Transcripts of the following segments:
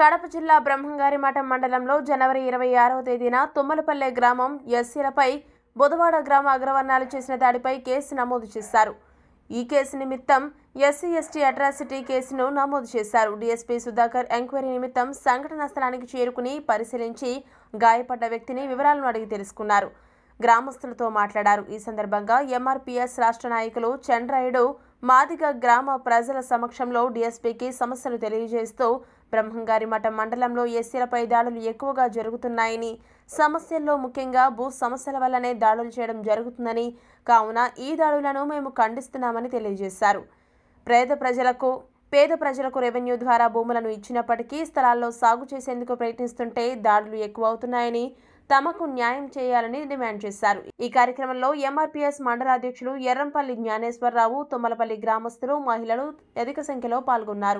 కడప జిల్లా బ్రహ్మంగారిమఠం మండలంలో జనవరి ఇరవై ఆరవ తేదీన తుమ్మలపల్లె గ్రామం ఎస్సీలపై బుధవాడ గ్రామ అగ్రవర్ణాలు చేసిన దాడిపై కేసు నమోదు చేశారు ఈ కేసు నిమిత్తం ఎస్సీ ఎస్టీ అట్రాసిటీ కేసును నమోదు చేశారు డీఎస్పీ సుధాకర్ ఎంక్వైరీ నిమిత్తం సంఘటనా స్థలానికి చేరుకుని పరిశీలించి గాయపడ్డ వ్యక్తిని వివరాలను అడిగి తెలుసుకున్నారు గ్రామస్తులతో మాట్లాడారు ఈ సందర్భంగా ఎంఆర్పీఎస్ రాష్ట్ర నాయకులు చంద్రాయుడు మాదిగ గ్రామ ప్రజల సమక్షంలో డీఎస్పీకి సమస్యలు తెలియజేస్తూ బ్రహ్మంగారి మఠం మండలంలో ఎస్సీలపై దాడులు ఎక్కువగా జరుగుతున్నాయని సమస్యల్లో ముఖ్యంగా భూ సమస్యల వల్లనే దాడులు చేయడం జరుగుతుందని కావున ఈ దాడులను మేము ఖండిస్తున్నామని తెలియజేశారు పేద ప్రజలకు పేద ప్రజలకు రెవెన్యూ ద్వారా భూములను ఇచ్చినప్పటికీ స్థలాల్లో సాగు చేసేందుకు ప్రయత్నిస్తుంటే దాడులు ఎక్కువ అవుతున్నాయని తమకు న్యాయం చేయాలని డిమాండ్ చేశారు ఈ కార్యక్రమంలో ఎంఆర్పీఎస్ మండల అధ్యక్షులు ఎర్రంపల్లి జ్ఞానేశ్వరరావు తుమ్మలపల్లి గ్రామస్తులు మహిళలు అధిక సంఖ్యలో పాల్గొన్నారు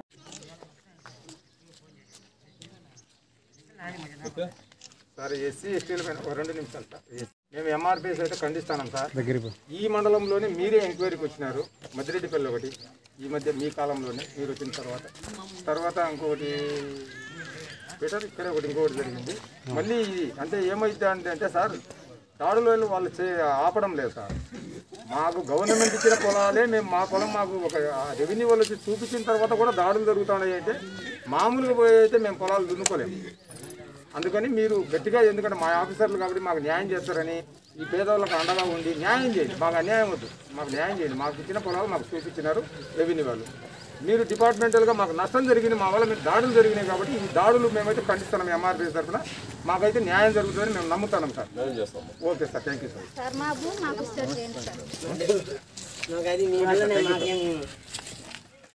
సార్ ఎస్సీ ఎస్టీల పైన ఒక రెండు నిమిషాలు సార్ మేము ఎంఆర్పీఎస్ అయితే ఖండిస్తున్నాం సార్ ఈ మండలంలోనే మీరే ఎంక్వైరీకి వచ్చినారు మద్దిరెడ్డిపల్లి ఒకటి ఈ మధ్య మీ కాలంలోనే మీరు వచ్చిన తర్వాత తర్వాత ఇంకొకటి పెట్టారు ఇక్కడ ఒకటి ఇంకొకటి జరిగింది మళ్ళీ ఇది అంటే ఏమైంది అంటే అంటే సార్ దాడులు వాళ్ళు చే ఆపడం లేదు సార్ మాకు గవర్నమెంట్ ఇచ్చిన పొలాలే మేము మా పొలం మాకు ఒక రెవెన్యూ వాళ్ళు వచ్చి చూపించిన తర్వాత కూడా దాడులు జరుగుతున్నాయి అంటే మామూలుగా పోయి అయితే మేము పొలాలు దున్నుకోలేము అందుకని మీరు గట్టిగా ఎందుకంటే మా ఆఫీసర్లు కాబట్టి మాకు న్యాయం చేస్తారని ఈ పేదవాళ్ళకు అండగా ఉండి న్యాయం చేయండి మాకు అన్యాయం వద్దు మాకు న్యాయం చేయండి మాకు ఇచ్చిన పొలాలు మాకు చూపించినారు రెవెన్యూ వాళ్ళు మీరు డిపార్ట్మెంటల్గా మాకు నష్టం జరిగింది మా వల్ల మీకు దాడులు జరిగినాయి కాబట్టి ఈ దాడులు మేమైతే ఖండిస్తున్నాం ఎంఆర్పీ తరఫున మాకైతే న్యాయం జరుగుతుందని మేము నమ్ముతున్నాం sir okay sir thank you sir sir మా భూమి మాకు ఇస్తారు చేయండి సార్ మాకు అది మీ వల్లనే మాకేం